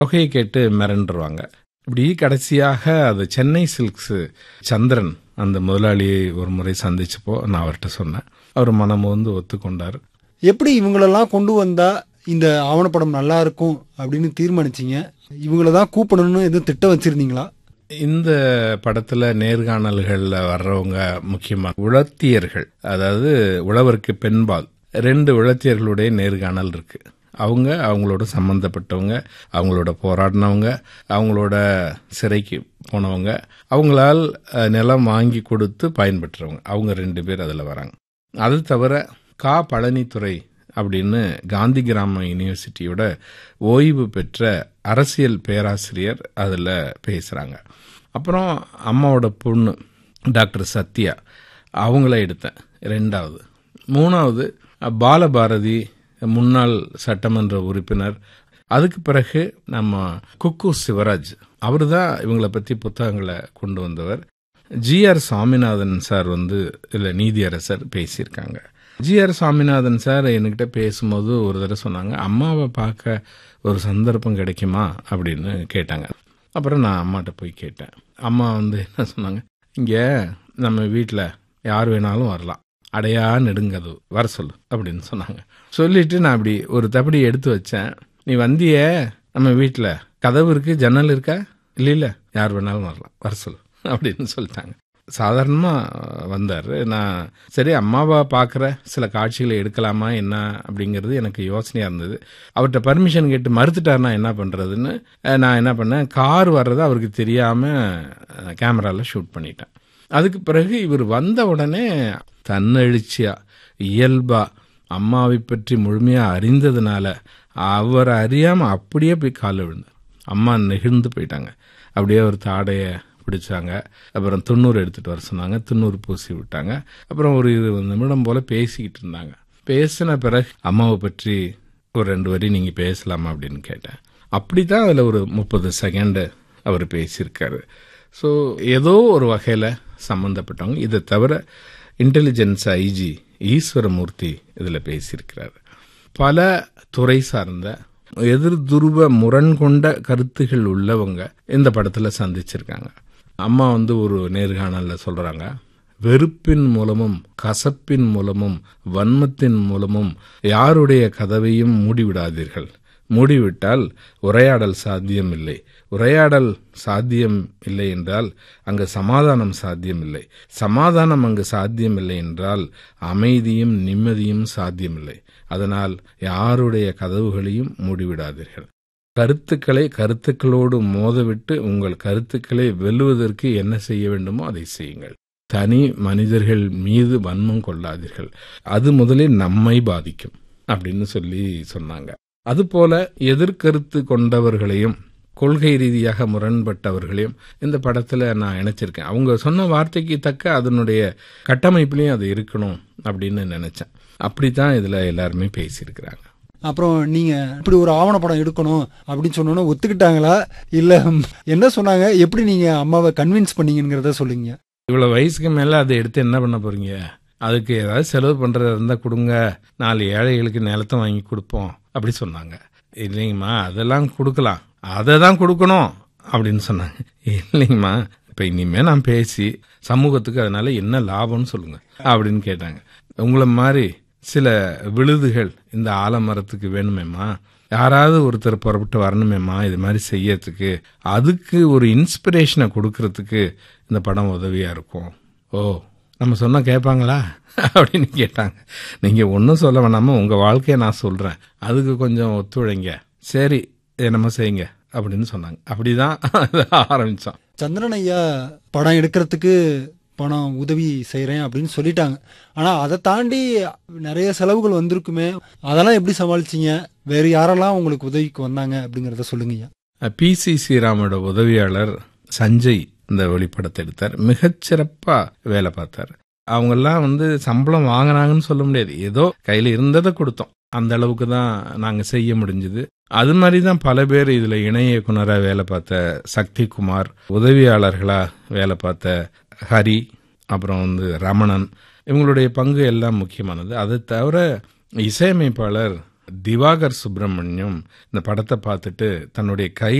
தொகையை கேட்டு மிரண்டுருவாங்க இப்படி கடைசியாக அது சென்னை சில்க்ஸ் சந்திரன் அந்த முதலாளியை ஒரு முறை சந்திச்சப்போ நான் அவர்கிட்ட சொன்னேன் அவர் மனம் வந்து ஒத்துக்கொண்டார் எப்படி இவங்களெல்லாம் கொண்டு வந்தா இந்த ஆவணப்படம் நல்லா இருக்கும் அப்படின்னு தீர்மானிச்சீங்க இவங்கள தான் கூப்பிடணும்னு எதுவும் திட்டம் வச்சிருந்தீங்களா இந்த படத்துல நேர்காணல்கள்ல வர்றவங்க முக்கியமா உழத்தியர்கள் அதாவது உழவருக்கு பெண்பால் ரெண்டு உழத்தியர்களுடைய நேர்காணல் இருக்கு அவங்க அவங்களோட சம்பந்தப்பட்டவங்க அவங்களோட போராடினவங்க அவங்களோட சிறைக்கு போனவங்க அவங்களால் அஹ், நிலம் வாங்கி கொடுத்து பயன்பெற்றவங்க அவங்க ரெண்டு பேர் அதில் வராங்க அது தவிர கா பழனித்துறை அப்படின்னு காந்தி கிராம யூனிவர்சிட்டியோட ஓய்வு பெற்ற அரசியல் பேராசிரியர் அதில் பேசுகிறாங்க அப்புறம் அம்மாவோட பொண்ணு டாக்டர் சத்யா அவங்கள எடுத்தேன் ரெண்டாவது மூணாவது பாலபாரதி முன்னாள் சட்டமன்ற உறுப்பினர் அதுக்கு பிறகு நம்ம குக்கு சிவராஜ் அவர் தான் இவங்களை பற்றி புத்தகங்களை கொண்டு வந்தவர் ஜிஆர் சாமிநாதன் சார் வந்து இதில் நீதியரசர் பேசியிருக்காங்க ஜிஆர் சாமிநாதன் சார் என்கிட்ட பேசும்போது ஒரு தடவை சொன்னாங்க அம்மாவை பார்க்க ஒரு சந்தர்ப்பம் கிடைக்குமா அப்படின்னு கேட்டாங்க அப்புறம் நான் அம்மாட்ட போய் கேட்டேன் அம்மா வந்து என்ன சொன்னாங்க இங்கே நம்ம வீட்டில் யார் வேணாலும் வரலாம் அடையா நெடுங்கது வர சொல்லு அப்படின்னு சொன்னாங்க சொல்லிட்டு நான் அப்படி ஒரு தப்படி எடுத்து வச்சேன் நீ வந்தியே நம்ம வீட்டில் கதவு இருக்கு ஜன்னல் இருக்கா இல்லை இல்லை யார் வேணாலும் வரலாம் வர சொல்லு அப்படின்னு சொல்லிட்டாங்க சாதாரணமாக வந்தார் நான் சரி அம்மாவை பார்க்குற சில காட்சிகளை எடுக்கலாமா என்ன அப்படிங்கிறது எனக்கு யோசனையாக இருந்தது அவர்கிட்ட பர்மிஷன் கேட்டு மறுத்துட்டாருனா என்ன பண்ணுறதுன்னு நான் என்ன பண்ணேன் கார் வர்றதை அவருக்கு தெரியாமல் கேமராவில் ஷூட் பண்ணிட்டேன் அதுக்கு பிறகு இவர் வந்த உடனே தன்னெழுச்சியா இயல்பா அம்மாவை பற்றி முழுமையா அறிந்ததுனால அவரை அறியாம அப்படியே போய் காலில் விழுந்தார் அம்மா நெகிழ்ந்து போயிட்டாங்க அப்படியே ஒரு தாடைய பிடிச்சாங்க அப்புறம் துண்ணூறு எடுத்துட்டு வர சொன்னாங்க துண்ணூறு பூசி விட்டாங்க அப்புறம் ஒரு இருபது நிமிடம் போல பேசிக்கிட்டு இருந்தாங்க பேசின பிறகு அம்மாவை பற்றி ஒரு ரெண்டு வரி நீங்க பேசலாமா அப்படின்னு கேட்டேன் அப்படிதான் அதுல ஒரு முப்பது செகண்ட் அவர் பேசியிருக்காரு ஸோ ஏதோ ஒரு வகையில் சம்மந்தப்பட்டவங்க இதை தவிர இன்டெலிஜென்ஸ் ஐஜி ஈஸ்வரமூர்த்தி இதில் பேசியிருக்கிறார் பல துறை சார்ந்த எதிர் துருவ முரண் கொண்ட கருத்துகள் உள்ளவங்க இந்த படத்தில் சந்திச்சிருக்காங்க அம்மா வந்து ஒரு நேர்காணலில் சொல்கிறாங்க வெறுப்பின் மூலமும் கசப்பின் மூலமும் வன்மத்தின் மூலமும் யாருடைய கதவையும் மூடிவிடாதீர்கள் மூடிவிட்டால் உரையாடல் சாத்தியம் இல்லை உரையாடல் சாத்தியம் இல்லை என்றால் அங்கு சமாதானம் சாத்தியம் இல்லை சமாதானம் அங்கு சாத்தியம் இல்லை என்றால் அமைதியும் நிம்மதியும் சாத்தியமில்லை அதனால் யாருடைய கதவுகளையும் மூடிவிடாதீர்கள் கருத்துக்களை கருத்துக்களோடு மோதவிட்டு உங்கள் கருத்துக்களை வெல்லுவதற்கு என்ன செய்ய வேண்டுமோ அதை செய்யுங்கள் தனி மனிதர்கள் மீது வன்மம் கொள்ளாதீர்கள் அது முதலில் நம்மை பாதிக்கும் அப்படின்னு சொல்லி சொன்னாங்க அதுபோல எதிர்கருத்து கொண்டவர்களையும் கொள்கை ரீதியாக முரண்பட்டவர்களையும் இந்த படத்துல நான் இணைச்சிருக்கேன் அவங்க சொன்ன வார்த்தைக்கு தக்க அதனுடைய கட்டமைப்புலையும் அது இருக்கணும் அப்படின்னு நினைச்சேன் அப்படித்தான் இதுல எல்லாருமே பேசியிருக்கிறாங்க அப்புறம் நீங்க இப்படி ஒரு ஆவணப்படம் எடுக்கணும் அப்படின்னு சொன்னோன்னே ஒத்துக்கிட்டாங்களா இல்ல என்ன சொன்னாங்க எப்படி நீங்க அம்மாவை கன்வின்ஸ் பண்ணீங்கிறத சொல்லுங்க இவ்வளவு வயசுக்கு மேல அதை எடுத்து என்ன பண்ண போறீங்க அதுக்கு ஏதாவது செலவு பண்றதா இருந்தா கொடுங்க நாலு ஏழைகளுக்கு நிலத்தை வாங்கி கொடுப்போம் அப்படி சொன்னாங்க இல்லைங்கம்மா அதெல்லாம் கொடுக்கலாம் அதை தான் கொடுக்கணும் அப்படின்னு சொன்னாங்க இல்லைங்கம்மா இப்ப இனிமே நான் பேசி சமூகத்துக்கு அதனால என்ன லாபம்னு சொல்லுங்க அப்படின்னு கேட்டாங்க உங்களை மாதிரி சில விழுதுகள் இந்த ஆலமரத்துக்கு வேணுமேம்மா யாராவது ஒருத்தர் புறப்பட்டு வரணுமேம்மா இது மாதிரி செய்யறதுக்கு அதுக்கு ஒரு இன்ஸ்பிரேஷனை கொடுக்கறதுக்கு இந்த படம் உதவியா இருக்கும் ஓ நம்ம சொன்னா கேட்பாங்களா அப்படின்னு கேட்டாங்க நீங்க ஒன்றும் சொல்ல வேணாம உங்க வாழ்க்கையை நான் சொல்றேன் அதுக்கு கொஞ்சம் ஒத்துழைங்க சரி என்னமோ செய்யுங்க அப்படின்னு சொன்னாங்க அப்படிதான் ஆரம்பிச்சோம் சந்திரன் ஐயா படம் எடுக்கிறதுக்கு பணம் உதவி செய்கிறேன் அப்படின்னு சொல்லிட்டாங்க ஆனால் அதை தாண்டி நிறைய செலவுகள் வந்திருக்குமே அதெல்லாம் எப்படி சமாளிச்சீங்க வேறு யாரெல்லாம் உங்களுக்கு உதவிக்கு வந்தாங்க அப்படிங்கிறத சொல்லுங்கய்யா பிசி ஸ்ரீராமோட உதவியாளர் சஞ்சய் இந்த ஒளிப்படத்தை எடுத்தார் மிகச்சிறப்பா வேலை பார்த்தார் அவங்கெல்லாம் வந்து சம்பளம் வாங்கினாங்கன்னு சொல்ல முடியாது ஏதோ கையில இருந்ததை கொடுத்தோம் அந்த அளவுக்கு தான் நாங்க செய்ய முடிஞ்சது அது மாதிரி தான் பல பேர் இதுல இணை இயக்குனராக வேலை பார்த்த சக்தி குமார் உதவியாளர்களா வேலை பார்த்த ஹரி அப்புறம் வந்து ரமணன் இவங்களுடைய பங்கு எல்லாம் முக்கியமானது அதை தவிர இசையமைப்பாளர் திவாகர் சுப்பிரமணியம் இந்த படத்தை பார்த்துட்டு தன்னுடைய கை